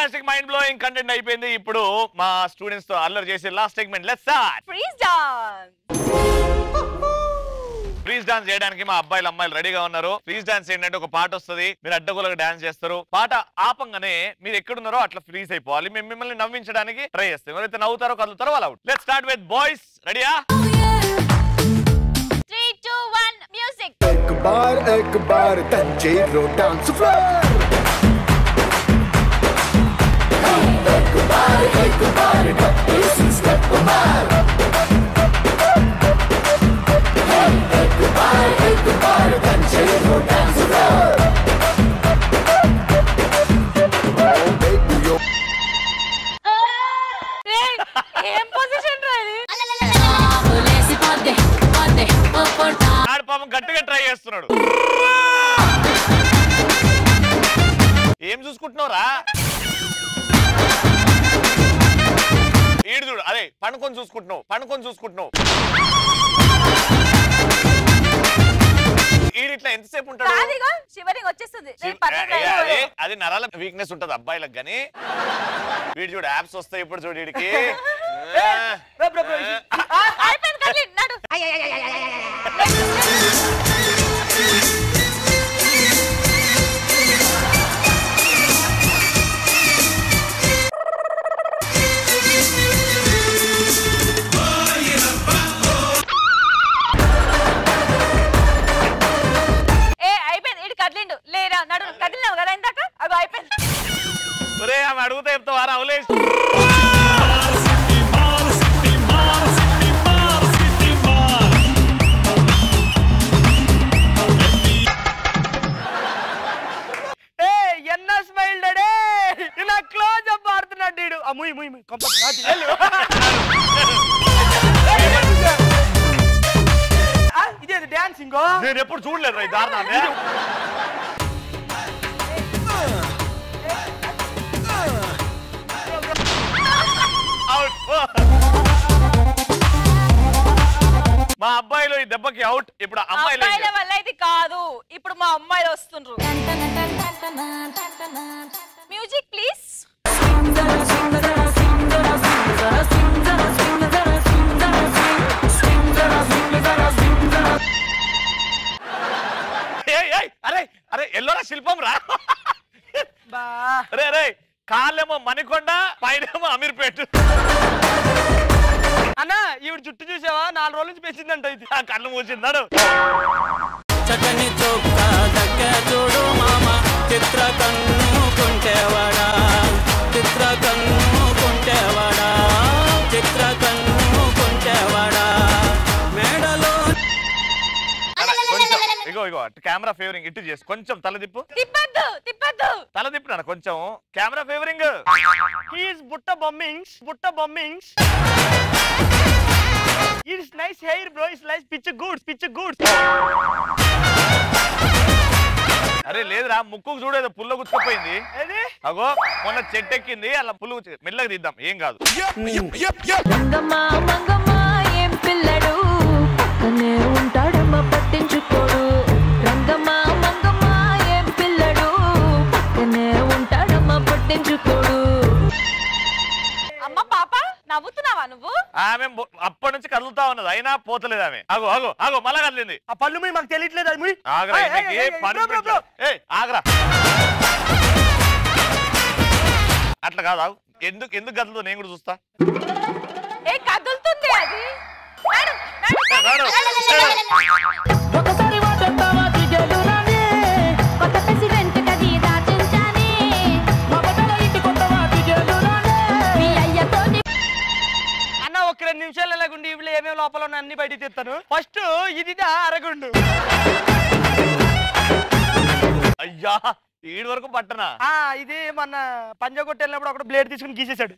Fantastic mind blowing content అయిపోయింది ఇప్పుడు మా స్టూడెంట్స్ తో అల్లరి చేసే last segment let's start freeze dance freeze dance చేయడానికి మా అబ్బాయిలు అమ్మాయిలు రెడీగా ఉన్నారు ఫ్రీజ్ డాన్స్ ఏంటంటే ఒక పాట వస్తుంది మీరు అడ్డగోలుగా డాన్స్ చేస్తారు పాట ఆపంగానే మీరు ఎక్కడున్నారో అట్లా ఫ్రీజ్ అయిపోవాలి మేము మిమ్మల్ని నవ్వించడానికి ట్రై చేస్తాం ఎవరైతే నవ్వుతారో కదులుతారో వాళ్ళు out let start with boys రెడీయా త్రీ టూ వన్ మ్యూజిక్ एक बार एक बार तंजीरो डांस फ्लोर एक बार एक बार इसी स्टेप मार एक बार एक बार तंजीरो dance floor Oh baby yo ఏం పొజిషన్ రా ఇది ఆడు పాపం గట్టిగా ట్రై చేస్తున్నాడు ఏం చూసుకుంటున్నావురా ఈడు చూడు అదే పండుకొని చూసుకుంటున్నావు పండుకొని చూసుకుంటున్నావు ఈడు ఇట్లా ఎంతసేపు ఉంటాడు కాదిగో షివరింగ్ వచ్చేస్తుంది నేను పక్కన ఏ, అది రైలు. అది నరాల వీక్నెస్ ఉంటది అబ్బాయిలకు గానీ వీడు చూడు యాప్స్ వస్తాయి ఇప్పుడు చూడు వీడికి అయిపోయింది కదిలి నడు ఏ అయిపోయింది ఇటు కదిలిండు లేరా నడు కదిలినావు కదా ఇందాక అగో అయిపోయింది ఒరే ఆమె అడుగుతా చెప్తావారా అవులేసి ఏ ఎన్న స్మైల్ డడే ఇలా క్లోజ్ అప్ ఆడుతున్నాడు వీడు ఆ ముయ్ ముయ్ ముయ్ కొంప నాది వెళ్ళు. ఆ, ఇదేది డాన్సింగ్ నేను ఎప్పుడు చూడలేదు రా ఈ దారుణాన్ని అవుట్ మా అబ్బాయిలు ఈ దెబ్బకి అవుట్ ఇప్పుడు అమ్మాయిలు ఏం అమ్మాయిల చేయాలి? వల్ల ఇది కాదు ఇప్పుడు మా అమ్మాయిలు వస్తుండ్రు మ్యూజిక్ ప్లీజ్ ఏయ్, ఏయ్, అరే అరే ఎల్లోరా శిల్పం రా బా అరే అరే కాళ్ళేమో మణికొండ పైనేమో అమీర్పేట అన్న ఈవిడ జుట్టు చూసావా నాలుగు రోజుల నుంచి పెంచిందంట ఇది ఆ కళ్ళు మూసిందాడు చక్కని చొక్క దక్క చూడు మామ చిత్ర కన్ను కుంటేవాడా చిత్ర కన్ను కుంటేవాడా చిత్ర కన్ను కుంటేవాడా మేడలో కొంచెం ఇగో ఇగో కెమెరా ఫేవరింగ్ ఇటు చేసి కొంచెం తల తిప్పు తిప్పద్దు తిప్పద్దు తల తిప్పినాను కొంచెం కెమెరా ఫేవరింగ్ హీస్ బుట్ట బొమ్మింగ్స్ బుట్ట బొమ్మింగ్స్ it's nice hair bro it's nice pitch goods pitch goods అరే లేదురా ముక్కు చూడేదో పుల్ల గుచ్చుకుపోయింది ఏది అగో మొన్న చెట్టు ఎక్కింది అలా పుల్లు గుచ్చుకు మెల్లగా తీద్దాం ఏం కాదు మంగమ్మ మంగమ్మ ఏం పిల్లడు పక్కనే ఉంటాడమ్మ పట్టించుకోడు రంగమ్మ మంగమ్మ ఏం పిల్లడు పక్కనే ఉంటాడమ్మ పట్టించుకోడు అమ్మ పాప నవ్వుతున్నావా నువ్వు ఆమె బొ- అప్పటి నుంచి కదులుతా ఉన్నది అయినా పోతలేదు ఆమె అగో అగో అగో మళ్ళా కదిలింది ఆ పళ్ళు మీ మాకు తెలియట్లేదు అది ముయ్ ఆగరా ఏయ్, ఏయ్, ఈమెకి ఏయ్, పని బ్రో, బ్రో, బ్రో. ఏయ్ ఆగరా అట్లా కాదు ఆగు. ఎందుకు ఎందుకు కదులుతో నేను కూడా చూస్తా ఏ కదులుతుంది అది నడు, నడు, నడు. ఒకసారి వాటంతావా దిగలు రానే కొత్త ప్రెసిడెంట్ కది దాచించానే మా బట్టల ఇంటి కొత్తవా దిగలు రానే మీ అయ్యతోని అన్న ఒక రెండు నిమిషాలు ఎలాగుండి ఇవి ఏమేమి లోపల ఉన్న అన్ని బయటికి తెస్తాను ఫస్ట్ ఇది అరగుండు అయ్యా ఈడి వరకు పట్టనా ఆ ఇది మన పంజాగొట్టి వెళ్ళినప్పుడు అక్కడ బ్లేడ్ తీసుకుని గీసేసాడు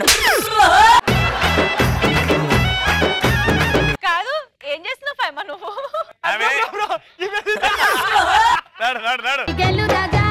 కాదు ఏం చేస్తున్నావు ఫైమా నువ్వు ఆమె బ్రో, బ్రో, ఇవి- నడు నడు నడు గెలుదగా